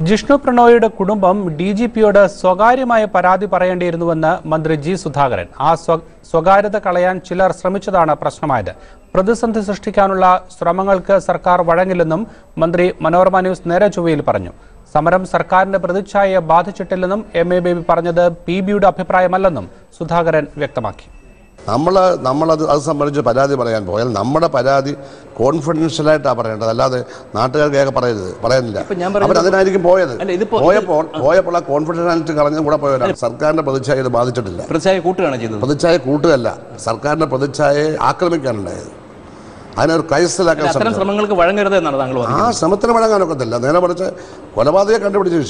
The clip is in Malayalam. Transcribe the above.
ജിഷ്ണു പ്രണോയിയുടെ കുടുംബം ഡി ജി പിയോട് സ്വകാര്യമായ പരാതി പറയേണ്ടിയിരുന്നുവെന്ന് മന്ത്രി ജി സുധാകരൻ ആ സ്വ- സ്വകാര്യത കളയാൻ ചിലർ ശ്രമിച്ചതാണ് പ്രശ്നമായത് പ്രതിസന്ധി സൃഷ്ടിക്കാനുള്ള ശ്രമങ്ങൾക്ക് സർക്കാർ വഴങ്ങില്ലെന്നും മന്ത്രി മനോരമ ന്യൂസ് നേരെ ചൊവ്വയിൽ പറഞ്ഞു സമരം സർക്കാരിന്റെ പ്രതിച്ഛായയെ ബാധിച്ചിട്ടില്ലെന്നും എം എ ബേബി പറഞ്ഞത് പി ബിയുടെ അഭിപ്രായമല്ലെന്നും സുധാകരൻ വ്യക്തമാക്കി നമ്മൾ നമ്മളത് അത് സംബന്ധിച്ച് പരാതി പറയാൻ പോയാൽ നമ്മുടെ പരാതി കോൺഫിഡൻഷ്യലായിട്ടാണ് പറയേണ്ടത് അല്ലാതെ നാട്ടുകാർക്കൊക്കെ പറയരുത് പറയുന്നില്ല ഇപ്പൊ ഞാൻ പറയുന്നത് അവർ അതിനായിരിക്കും പോയത് അല്ല, ഇതിപ്പോ- പോയപ്പോൾ പോയപ്പോൾ ആ കോൺഫിഡൻഷ്യലിറ്റി കളഞ്ഞും കൂടെ പോയവരാണ് സർക്കാരിന്റെ പ്രതിച്ഛായ ഇത് ബാധിച്ചിട്ടില്ല പ്രതിച്ഛായ കൂട്ടുകയാണ് ചെയ്തത് പ്രതിച്ഛായ കൂട്ടുകയല്ല സർക്കാരിന്റെ പ്രതിച്ഛായയെ ആക്രമിക്കാനുണ്ടായത് അതിനൊരു ക്രൈസിലാക്കാൻ അത്തരം ശ്രമിച്ചു ശ്രമങ്ങൾക്ക് വഴങ്ങരുത് എന്നാണ് താങ്കൾ ആ പറയുന്നത് ശ്രമത്തിന് വഴങ്ങാനൊക്കത്തില്ല നേരെ മറിച്ച് കൊലപാതകം കണ്ടുപിടിച്ച്